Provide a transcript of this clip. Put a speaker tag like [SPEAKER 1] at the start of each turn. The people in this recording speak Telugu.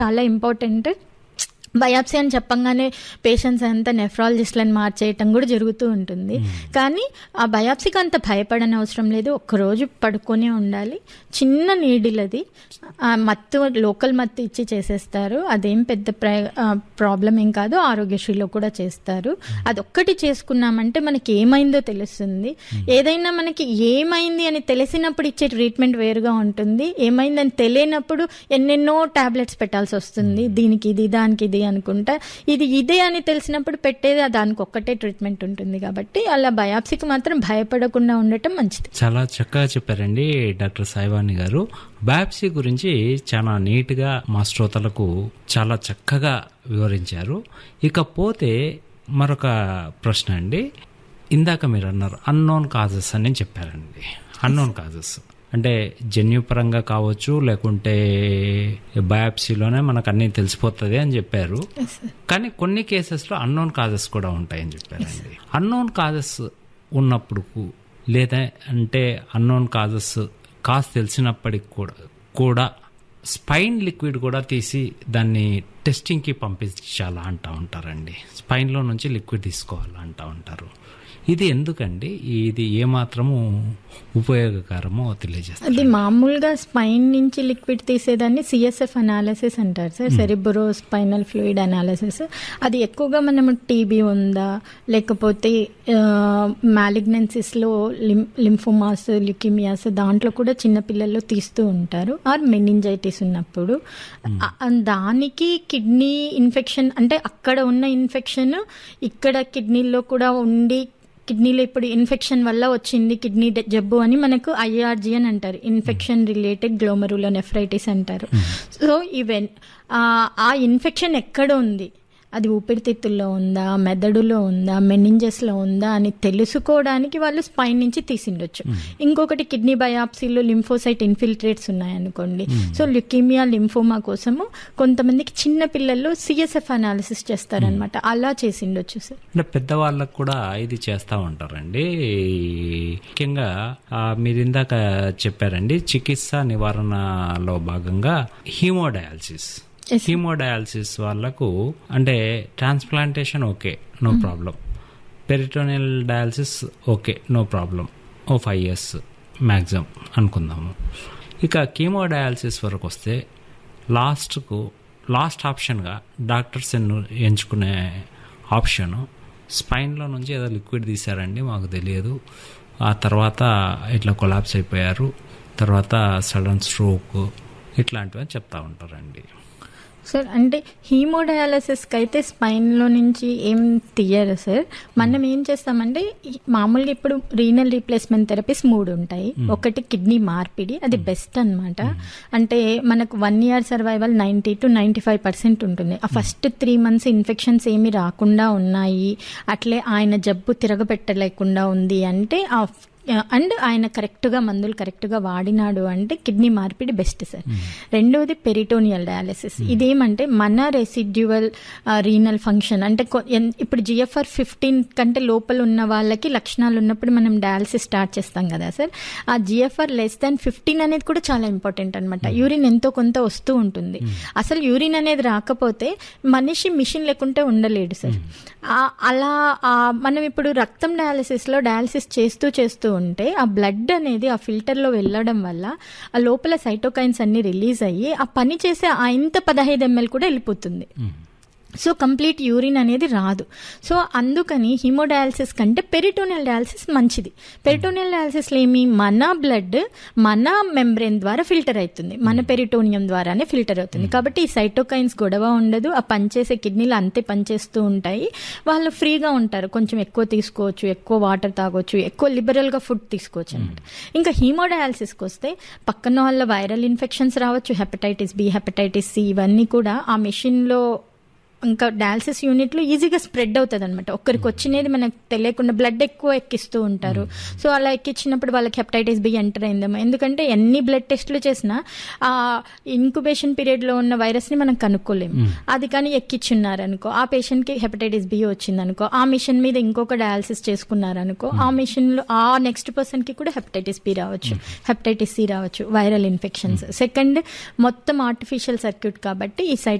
[SPEAKER 1] చాలా ఇంపార్టెంట్ బయాప్సీ అని చెప్పంగానే పేషెంట్స్ అంతా నెఫ్రాలజిస్ట్లను మార్చేయటం కూడా జరుగుతూ ఉంటుంది కానీ ఆ బయాప్సీకి అంత భయపడని అవసరం లేదు ఒక్కరోజు పడుకొనే ఉండాలి చిన్న నీడిల్ అది ఆ మత్తు లోకల్ మత్తు ఇచ్చి చేసేస్తారు అదేం పెద్ద ప్రాబ్లం ఏం కాదు ఆరోగ్యశ్రీలో కూడా చేస్తారు అదొక్కటి చేసుకున్నామంటే మనకి ఏమైందో తెలుస్తుంది ఏదైనా మనకి ఏమైంది అని తెలిసినప్పుడు ఇచ్చే ట్రీట్మెంట్ వేరుగా ఉంటుంది ఏమైందని తెలియనప్పుడు ఎన్నెన్నో టాబ్లెట్స్ పెట్టాల్సి వస్తుంది దీనికి ఇది దానికి ఇది అనుకుంటా ఇది ఇదే అని తెలిసినప్పుడు పెట్టేది దానికి ఒక్కటే ట్రీట్మెంట్ ఉంటుంది కాబట్టి అలా బయాప్సీకి మాత్రం భయపడకుండా ఉండటం మంచిది
[SPEAKER 2] చాలా చక్కగా చెప్పారండి డాక్టర్ సాయివాణి గారు బయాప్సీ గురించి చాలా నీట్గా మా శ్రోతలకు చాలా చక్కగా వివరించారు ఇకపోతే మరొక ప్రశ్న అండి ఇందాక మీరు అన్నారు అన్నోన్ కాజెస్ అని చెప్పారండి అన్నోన్ కాజెస్ అంటే జన్యుపరంగా కావచ్చు లేకుంటే బయాప్సీలోనే మనకు అన్నీ తెలిసిపోతుంది అని చెప్పారు కానీ కొన్ని కేసెస్లో అన్నోన్ కాజెస్ కూడా ఉంటాయని చెప్పారండి అన్నోన్ కాజెస్ ఉన్నప్పుడు లేదా అంటే అన్నోన్ కాజెస్ కాజ్ తెలిసినప్పటికి కూడా కూడా స్పైన్ లిక్విడ్ కూడా తీసి దాన్ని టెస్టింగ్కి పంపించాలా అంటూ ఉంటారండి స్పైన్లో నుంచి లిక్విడ్ తీసుకోవాలా అంటూ ఉంటారు ఇది ఎందుకండి ఇది ఏమాత్రము ఉపయోగకరమో తెలియజేస్తారు
[SPEAKER 1] అది మామూలుగా స్పైన్ నుంచి లిక్విడ్ తీసేదాన్ని సిఎస్ఎఫ్ అనాలిసిస్ అంటారు sir cerebro spinal fluid analysis అది ఎక్కువగా మనం టీబీ ఉందా లేకపోతే మ్యాలిగ్నెన్సిస్లో లిం లింఫోమాస్ లికిమియాస్ దాంట్లో కూడా చిన్నపిల్లల్లో తీస్తూ ఉంటారు ఆర్ మెనింజైటిస్ ఉన్నప్పుడు దానికి కిడ్నీ ఇన్ఫెక్షన్ అంటే అక్కడ ఉన్న ఇన్ఫెక్షన్ ఇక్కడ కిడ్నీలో కూడా ఉండి కిడ్నీలో ఇప్పుడు ఇన్ఫెక్షన్ వల్ల వచ్చింది కిడ్నీ జబ్బు అని మనకు ఐఆర్జీ అని అంటారు ఇన్ఫెక్షన్ రిలేటెడ్ గ్లోమరులో నెఫ్రైటిస్ అంటారు సో ఈవెన్ ఆ ఇన్ఫెక్షన్ ఎక్కడ ఉంది అది ఊపిరితిత్తుల్లో ఉందా మెదడులో ఉందా మెనింజెస్లో ఉందా అని తెలుసుకోవడానికి వాళ్ళు స్పైన్ నుంచి తీసిండొచ్చు ఇంకొకటి కిడ్నీ బయాప్సీలో లింఫోసైట్ ఇన్ఫిల్ట్రేట్స్ ఉన్నాయనుకోండి సో ల్యుకీమియా లింఫోమా కోసము కొంతమందికి చిన్న పిల్లల్లో సిఎస్ఎఫ్ అనాలిసిస్ చేస్తారనమాట అలా చేసిండొచ్చు సార్
[SPEAKER 2] అంటే పెద్దవాళ్ళకు కూడా ఇది చేస్తూ ఉంటారండి ముఖ్యంగా మీరు ఇందాక చెప్పారండి చికిత్స నివారణలో భాగంగా హీమోడయాలసిస్ హీమోడయాలసిస్ వాళ్ళకు అంటే transplantation okay no problem peritoneal dialysis okay no problem oh five years maximum అనుకుందాము ఇక కీమోడయాలసిస్ వరకు వస్తే లాస్ట్కు లాస్ట్ ఆప్షన్గా డాక్టర్స్ ఎంచుకునే ఆప్షను స్పైన్లో నుంచి ఏదో లిక్విడ్ తీశారండి మాకు తెలియదు ఆ తర్వాత ఇట్లా కొలాప్స్ అయిపోయారు తర్వాత సడన్ స్ట్రోక్ ఇట్లాంటివి చెప్తా ఉంటారండి
[SPEAKER 1] సార్ అంటే హీమోడయాలసిస్కి అయితే స్పైన్లో నుంచి ఏం తీయరు సార్ మనం ఏం చేస్తామంటే మామూలుగా ఇప్పుడు రీనల్ రీప్లేస్మెంట్ థెరపీస్ మూడు ఉంటాయి ఒకటి కిడ్నీ మార్పిడి అది బెస్ట్ అనమాట అంటే మనకు one year survival ninety two ninety five percent ఉంటుంది ఆ ఫస్ట్ త్రీ మంత్స్ ఇన్ఫెక్షన్స్ ఏమి రాకుండా ఉన్నాయి అట్లే ఆయన జబ్బు తిరగబెట్టలేకుండా ఉంది అంటే ఆ అండ్ ఆయన కరెక్ట్గా మందులు కరెక్ట్గా వాడినాడు అంటే కిడ్నీ మార్పిడి బెస్ట్ సార్ రెండోది పెరిటోనియల్ డయాలసిస్ ఇదేమంటే మన రెసిడ్యువల్ రీనల్ ఫంక్షన్ అంటే ఇప్పుడు జిఎఫ్ఆర్ ఫిఫ్టీన్ కంటే లోపల ఉన్న వాళ్ళకి లక్షణాలు ఉన్నప్పుడు మనం డయాలసిస్ స్టార్ట్ చేస్తాం కదా సార్ ఆ జిఎఫ్ఆర్ లెస్ దాన్ ఫిఫ్టీన్ అనేది కూడా చాలా ఇంపార్టెంట్ అనమాట యూరిన్ ఎంతో కొంత వస్తూ ఉంటుంది అసలు యూరిన్ అనేది రాకపోతే మనిషి మిషన్ లేకుంటే ఉండలేడు సార్ అలా మనం ఇప్పుడు రక్తం డయాలసిస్లో డయాలసిస్ చేస్తూ చేస్తూ ఉంటే ఆ బ్లడ్ అనేది ఆ ఫిల్టర్లో వెళ్ళడం వల్ల ఆ లోపల సైటోకైన్స్ అన్ని రిలీజ్ అయ్యి ఆ పని చేసే ఆ ఇంత పదహైదు ఎంఎల్ కూడా వెళ్ళిపోతుంది సో కంప్లీట్ యూరిన్ అనేది రాదు సో అందుకని హిమోడయాలసిస్ కంటే పెరిటోనియల్ డయాలసిస్ మంచిది పెరిటోనియల్ డయాలసిస్లో ఏమి మన బ్లడ్ మన మెంబ్రెయిన్ ద్వారా ఫిల్టర్ అవుతుంది మన పెరిటోనియం ద్వారానే ఫిల్టర్ అవుతుంది కాబట్టి ఈ సైటోకైన్స్ గొడవ ఉండదు ఆ పనిచేసే కిడ్నీలు అంతే పనిచేస్తూ ఉంటాయి వాళ్ళు ఫ్రీగా ఉంటారు కొంచెం ఎక్కువ తీసుకోవచ్చు ఎక్కువ వాటర్ తాగొచ్చు ఎక్కువ లిబరల్గా ఫుడ్ తీసుకోవచ్చు అనమాట ఇంకా హీమోడయాలసిస్కి వస్తే పక్కన వాళ్ళ వైరల్ ఇన్ఫెక్షన్స్ రావచ్చు హెపటైటిస్ బి హెపటైటిస్ సి ఇవన్నీ కూడా ఆ మెషిన్లో ఇంకా డయాలసిస్ యూనిట్లో ఈజీగా స్ప్రెడ్ అవుతుంది అనమాట ఒక్కరికి వచ్చినది మనకు తెలియకుండా బ్లడ్ ఎక్కువ ఎక్కిస్తూ ఉంటారు సో అలా ఎక్కించినప్పుడు వాళ్ళకి హెపటైటిస్ బి ఎంటర్ అయిందేమో ఎందుకంటే ఎన్ని బ్లడ్ టెస్ట్లు చేసినా ఆ ఇంక్యుబేషన్ పీరియడ్లో ఉన్న వైరస్ని మనం కనుక్కోలేము అది కానీ ఎక్కించున్నారు అనుకో ఆ పేషెంట్కి హెపటైటిస్ బి వచ్చింది అనుకో ఆ మిషన్ మీద ఇంకొక డయాలసిస్ చేసుకున్నారనుకో ఆ మిషన్లో ఆ నెక్స్ట్ పర్సన్కి కూడా హెపటైటిస్ బి రావచ్చు హెపటైటిస్ సి రావచ్చు వైరల్ ఇన్ఫెక్షన్స్ సెకండ్ మొత్తం ఆర్టిఫిషియల్ సర్క్యూట్ కాబట్టి ఈ సైట్